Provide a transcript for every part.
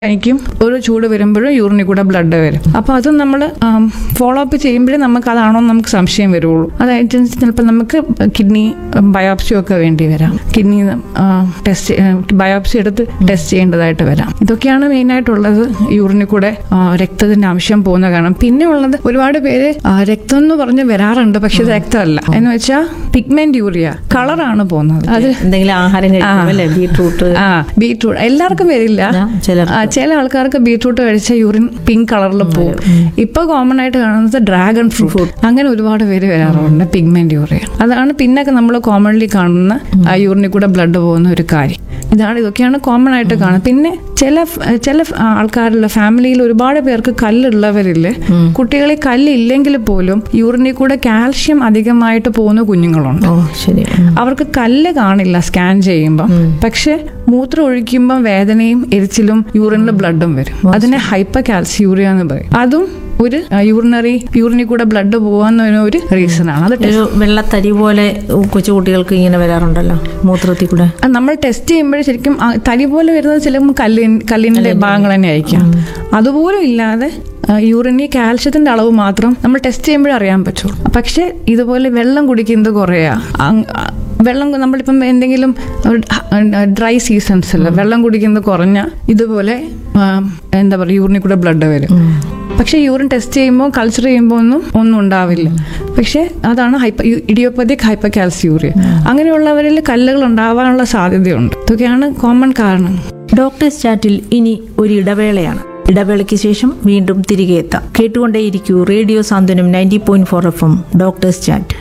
എനിക്കും ഒരു ചൂട് വരുമ്പോഴും യൂറിനിൽ കൂടെ ബ്ലഡ് വരും അപ്പോൾ അത് നമ്മൾ ഫോളോ അപ്പ് ചെയ്യുമ്പോഴേ നമുക്ക് അതാണോ എന്ന് നമുക്ക് സംശയം വരുള്ളൂ അതായത് ചിലപ്പോൾ നമുക്ക് കിഡ്നി ബയോപ്സി ഒക്കെ വേണ്ടി വരാം കിഡ്നി ടെസ്റ്റ് ബയോപ്സി എടുത്ത് ടെസ്റ്റ് ചെയ്യേണ്ടതായിട്ട് വരാം ഇതൊക്കെയാണ് മെയിനായിട്ടുള്ളത് യൂറിനിൽ കൂടെ ആ, രക്തത്തിന്റെ അംശം പോകുന്ന കാരണം പിന്നെ ഉള്ളത് ഒരുപാട് പേര് ആ, രക്തം എന്ന് പറഞ്ഞ് വരാറുണ്ട് പക്ഷെ ഇത് രക്തമല്ല എന്ന് വെച്ചാൽ പിഗ്മെന്റ് യൂറിയ കളറാണ് പോകുന്നത് അത് എന്തെങ്കിലും ആഹാരം കഴിക്കും അല്ലേ ബീട്രൂട്ട് ആ ബീട്രൂട്ട് എല്ലാവർക്കും വരില്ല ആ, ചിലർ ആ, ചില ആൾക്കാർക്ക് ബീട്രൂട്ട് കഴിച്ച യൂറിൻ പിങ്ക് കളറിൽ പോകും ഇപ്പൊ കോമൺ ആയിട്ട് കാണുന്നത് ഡ്രാഗൺ ഫ്രൂട്ട് അങ്ങനെ ഒരുപാട് പേര് വരാറുണ്ട് പിഗ്മെന്റ് യൂറിയ അതാണ് പിന്നൊക്കെ നമ്മൾ കോമൺലി കാണുന്ന ആ യൂറിനിൽ കൂടെ ബ്ലഡ് പോകുന്ന ഒരു കാര്യം ഇതാണ് ഇതൊക്കെയാണ് കോമൺ ആയിട്ട് കാണുന്നത് പിന്നെ ചില ഫ്- ചില ഫ്- ആൾക്കാരിൽ ഫാമിലിയിൽ ഒരുപാട് പേർക്ക് കല്ലുള്ളവരിൽ കുട്ടികളെ കല്ലില്ലെങ്കിൽ പോലും യൂറിനിൽ കൂടെ കാൽഷ്യം അധികമായിട്ട് പോകുന്ന കുഞ്ഞുങ്ങളുണ്ട് ഓ ശരി ഉം. അവർക്ക് കല്ല് കാണില്ല സ്കാൻ ചെയ്യുമ്പോൾ പക്ഷെ മൂത്രം ഒഴിക്കുമ്പോൾ വേദനയും എരിച്ചിലും യൂറിനിൽ ബ്ലഡും വരും അതിനെ ഹൈപ്പർ കാൽസ്യൂറിയ എന്ന് പറയും അതും ഒരു യൂറിനറി യൂറിനിൽ കൂടെ ബ്ലഡ് പോകാന്ന ഒരു റീസൺ ആണ് അത് ഒരു വെള്ളത്തരി പോലെ കൊച്ചു കുട്ടികൾക്ക് ഇങ്ങനെ വരാറുണ്ടല്ലോ മൂത്രത്തിൽ കൂടെ അത് നമ്മൾ ടെസ്റ്റ് ചെയ്യുമ്പോൾ ശരിക്കും ആ തരി പോലെ വരുന്നത് ചിലപ്പോൾ കല്ലിൻ കല്ലിന്റെ ഭാഗങ്ങൾ തന്നെ ആയിരിക്കാം അതുപോലും ഇല്ലാതെ ആ, യൂറിനിൽ കാൽഷ്യത്തിന്റെ അളവ് മാത്രം നമ്മൾ ടെസ്റ്റ് ചെയ്യുമ്പോഴേ അറിയാൻ പറ്റുള്ളൂ പക്ഷെ ഇതുപോലെ വെള്ളം കുടിക്കുന്നത് കുറയാ അങ്- ആ, വെള്ളം നമ്മളിപ്പം എന്തെങ്കിലും ഡ്രൈ സീസൺസിൽ വെള്ളം കുടിക്കുന്നത് കുറഞ്ഞ ഇതുപോലെ ആ, എന്താ പറയുക യൂറിനിൽ കൂടെ ബ്ലഡ് വരും പക്ഷെ യൂറിൻ ടെസ്റ്റ് ചെയ്യുമ്പോൾ കൾച്ചർ ചെയ്യുമ്പോൾ ഒന്നും ഒന്നും ഉണ്ടാവില്ല പക്ഷെ അതാണ് ഹൈപ്പർ ഇഡിയോപ്പതിക് ഹൈപ്പർ കാൽസ്യൂറിയ അങ്ങനെയുള്ളവരിൽ കല്ലുകൾ ഉണ്ടാവാനുള്ള സാധ്യതയുണ്ട് ഇതൊക്കെയാണ് കോമൺ കാരണം ഡോക്ടേഴ്സ് ചാറ്റിൽ ഇനി ഒരു ഇടവേളയാണ് ഇടവേളയ്ക്ക് ശേഷം വീണ്ടും തിരികെ എത്താം കേട്ടുകൊണ്ടേയിരിക്കൂ radio Santhwanam ninety point four F M doctors chat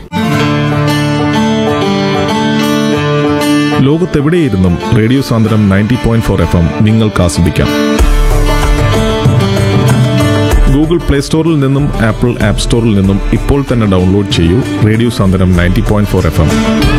ലോകത്തെവിടെയിരുന്നും radio Sandram ninety point four F M നിങ്ങൾക്ക് ആസ്വദിക്കാം ഗൂഗിൾ പ്ലേ സ്റ്റോറിൽ നിന്നും ആപ്പിൾ ആപ്പ് സ്റ്റോറിൽ നിന്നും ഇപ്പോൾ തന്നെ ഡൗൺലോഡ് ചെയ്യൂ radio Sandram ninety point four F M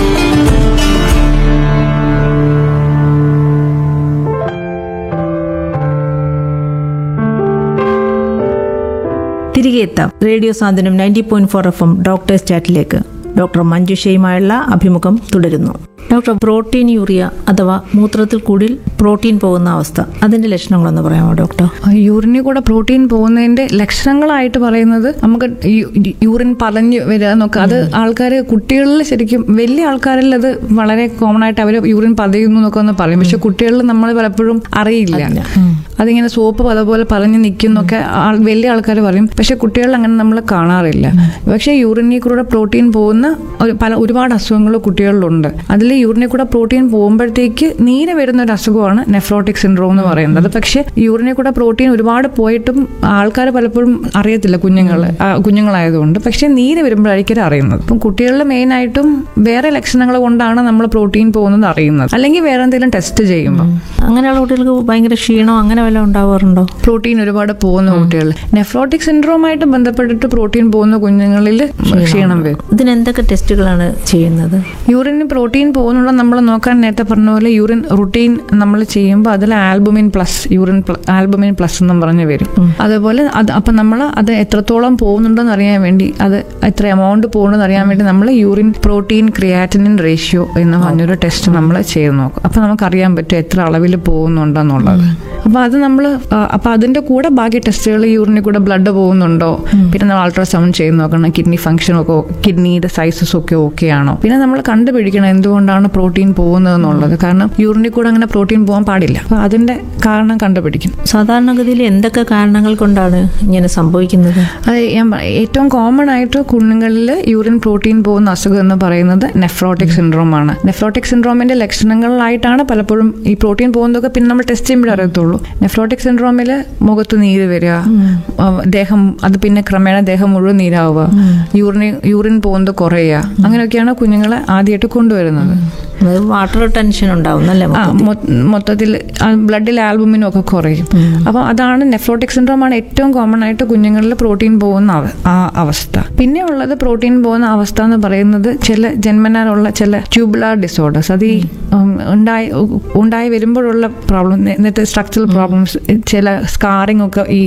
തിരികെ എത്താം radio Santhwanam ninety point four F M doctors ചാറ്റിലേക്ക് ഡോക്ടർ മഞ്ജുഷയുമായുള്ള അഭിമുഖം തുടരുന്നു ഡോക്ടർ പ്രോട്ടീൻ യൂറിയ അഥവാ മൂത്രത്തിൽ കൂടി പ്രോട്ടീൻ പോകുന്ന അവസ്ഥ അതിന്റെ ലക്ഷണങ്ങളൊന്ന് പറയാമോ ഡോക്ടർ യൂറിനിൽ കൂടെ പ്രോട്ടീൻ പോകുന്നതിന്റെ ലക്ഷണങ്ങളായിട്ട് പറയുന്നത് നമുക്ക് യു- യൂറിൻ പതഞ്ഞ് വരിക എന്നൊക്കെ അത് ആൾക്കാർ കുട്ടികളിൽ ശരിക്കും വലിയ ആൾക്കാരിൽ അത് വളരെ കോമൺ ആയിട്ട് അവർ യൂറിൻ പതയുന്നു എന്നൊക്കെ ഒന്ന് പറയും പക്ഷെ കുട്ടികളിൽ നമ്മൾ പലപ്പോഴും അറിയില്ല അതിങ്ങനെ സോപ്പ് അതുപോലെ പറഞ്ഞ് നിൽക്കുന്നൊക്കെ ആൾ വലിയ ആൾക്കാർ പറയും പക്ഷെ കുട്ടികളിൽ അങ്ങനെ നമ്മൾ കാണാറില്ല പക്ഷേ യൂറിനിൽ കൂടെ പ്രോട്ടീൻ പോകുന്ന ഒരു- പല ഒരുപാട് അസുഖങ്ങൾ കുട്ടികളിലുണ്ട് അതിൽ യൂറിനിൽ കൂടെ പ്രോട്ടീൻ പോകുമ്പോഴത്തേക്ക് നീര് വരുന്ന ഒരു അസുഖമാണ് നെഫ്രോട്ടിക് സിൻഡ്രോം എന്ന് പറയുന്നത് അത് പക്ഷേ യൂറിനിൽ കൂടെ പ്രോട്ടീൻ ഒരുപാട് പോയിട്ടും ആൾക്കാർ പലപ്പോഴും അറിയത്തില്ല കുഞ്ഞുങ്ങൾ കുഞ്ഞുങ്ങളായതുകൊണ്ട് പക്ഷേ നീര് വരുമ്പോഴായിരിക്കും ഇത് അറിയുന്നത് അപ്പം കുട്ടികളിൽ മെയിനായിട്ടും വേറെ ലക്ഷണങ്ങൾ കൊണ്ടാണ് നമ്മൾ പ്രോട്ടീൻ പോകുന്നത് അറിയുന്നത് അല്ലെങ്കിൽ വേറെ എന്തെങ്കിലും ടെസ്റ്റ് ചെയ്യുമ്പോൾ അങ്ങനെയുള്ള കുട്ടികൾക്ക് ഭയങ്കര ക്ഷീണോ അങ്ങനെ വല്ലതും ഉണ്ടാവാറുണ്ടോ പ്രോട്ടീൻ ഒരുപാട് പോകുന്ന കുട്ടികൾ നെഫ്രോട്ടിക് സിൻഡ്രോമായിട്ട് ബന്ധപ്പെട്ടിട്ട് പ്രോട്ടീൻ പോകുന്ന കുഞ്ഞുങ്ങളിൽ ക്ഷീണം വരും ഇതിന് എന്തൊക്കെ ടെസ്റ്റുകളാണ് ചെയ്യുന്നത് യൂറിന് പ്രോട്ടീൻ പോകുന്നുള്ള നമ്മൾ നോക്കാൻ നേരത്തെ പറഞ്ഞ പോലെ യൂറിൻ റുട്ടീൻ നമ്മൾ ചെയ്യുമ്പോൾ അതിൽ albumin plus urine albumin plus എന്നും പറഞ്ഞ് വരും അതുപോലെ അത് അപ്പം നമ്മൾ അത് എത്രത്തോളം പോകുന്നുണ്ടെന്ന് അറിയാൻ വേണ്ടി അത് എത്ര എമൗണ്ട് പോകുന്നുണ്ടെന്ന് അറിയാൻ വേണ്ടി നമ്മൾ യൂറിൻ പ്രോട്ടീൻ ക്രിയാറ്റിനിൻ റേഷ്യോ എന്ന് പറഞ്ഞൊരു ടെസ്റ്റ് നമ്മൾ ചെയ്ത് നോക്കും അപ്പം നമുക്കറിയാൻ പറ്റും എത്ര അളവിൽ പോകുന്നുണ്ടെന്നുള്ളത് അപ്പോൾ അത് നമ്മൾ അപ്പോൾ അതിൻ്റെ കൂടെ ബാക്കി ടെസ്റ്റുകൾ യൂറിനിൽ കൂടെ ബ്ലഡ് പോകുന്നുണ്ടോ പിന്നെ നമ്മൾ അൾട്രാസൗണ്ട് ചെയ്ത് നോക്കണം കിഡ്നി ഫംഗ്ഷൻ ഒക്കെ കിഡ്നിയുടെ സൈസസ് ഒക്കെ ഓക്കെ ആണോ പിന്നെ നമ്മൾ കണ്ടുപിടിക്കണം എന്തുകൊണ്ടാണ് പ്രോട്ടീൻ പോകുന്നത് എന്നുള്ളത് കാരണം യൂറിനിൽ കൂടെ അങ്ങനെ പ്രോട്ടീൻ പോകാൻ പാടില്ല അപ്പോൾ അതിൻ്റെ കാരണം കണ്ടുപിടിക്കും സാധാരണഗതിയിൽ എന്തൊക്കെ കാരണങ്ങൾ കൊണ്ടാണ് ഇങ്ങനെ സംഭവിക്കുന്നത് അത് ഞാൻ പറ- ഏറ്റവും കോമൺ ആയിട്ട് കുഞ്ഞുങ്ങളിൽ യൂറിൻ പ്രോട്ടീൻ പോകുന്ന അസുഖം എന്ന് പറയുന്നത് നെഫ്രോട്ടിക് സിൻഡ്രോം ആണ് നെഫ്രോട്ടിക് സിൻഡ്രോമിന്റെ ലക്ഷണങ്ങളായിട്ടാണ് പലപ്പോഴും ഈ പ്രോട്ടീൻ പോകുന്നതൊക്കെ പിന്നെ നമ്മൾ ടെസ്റ്റ് ചെയ്യുമ്പോഴേ അറിയത്തുള്ളൂ നെഫ്രോട്ടിക് സിൻഡ്രോമിൽ മുഖത്ത് നീര് വരിക ആ, ദേഹം അത് പിന്നെ ക്രമേണ ദേഹം മുഴുവൻ നീരാവുക യൂറിൻ യൂറിൻ പോകുന്നത് കുറയുക അങ്ങനെയൊക്കെയാണ് കുഞ്ഞുങ്ങളെ ആദ്യമായിട്ട് കൊണ്ടുവരുന്നത് അതായത് വാട്ടർ ടെൻഷൻ ഉണ്ടാവും അല്ലേ ആ മൊത്തത്തിൽ ബ്ലഡിൽ ആൽബുമിനും ഒക്കെ കുറയും അപ്പോൾ അതാണ് നെഫ്രോട്ടിക് സിൻഡ്രോം ആണ് ഏറ്റവും കോമൺ ആയിട്ട് കുഞ്ഞുങ്ങളിൽ പ്രോട്ടീൻ പോകുന്ന അവ- ആ അവസ്ഥ പിന്നെ ഉള്ളത് പ്രോട്ടീൻ പോകുന്ന അവസ്ഥ എന്ന് പറയുന്നത് ചില ജന്മനാലുള്ള ചില ട്യൂബുലാർ ഡിസോർഡേഴ്സ് അത് ഈ ഉം, ഉണ്ടായി ഉണ്ടായി വരുമ്പോഴുള്ള പ്രോബ്ലം നേരത്തെ സ്ട്രക്ചറൽ പ്രോബ്ലംസ് ചില സ്കാറിംഗ് ഒക്കെ ഈ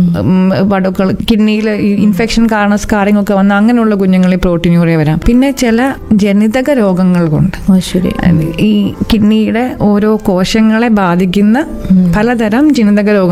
വടുക്കൾ കിഡ്നിയിൽ ഈ ഇൻഫെക്ഷൻ കാരണം സ്കാറിംഗ് ഒക്കെ വന്ന അങ്ങനെയുള്ള കുഞ്ഞുങ്ങളിൽ പ്രോട്ടീൻ യൂറിയ വരാം പിന്നെ ചില ജനിതക രോഗങ്ങൾ കൊണ്ട് ഓ ശരി ഈ കിഡ്നിയുടെ ഓരോ കോശങ്ങളെ ബാധിക്കുന്ന പലതരം ജനിതക രോഗങ്ങൾ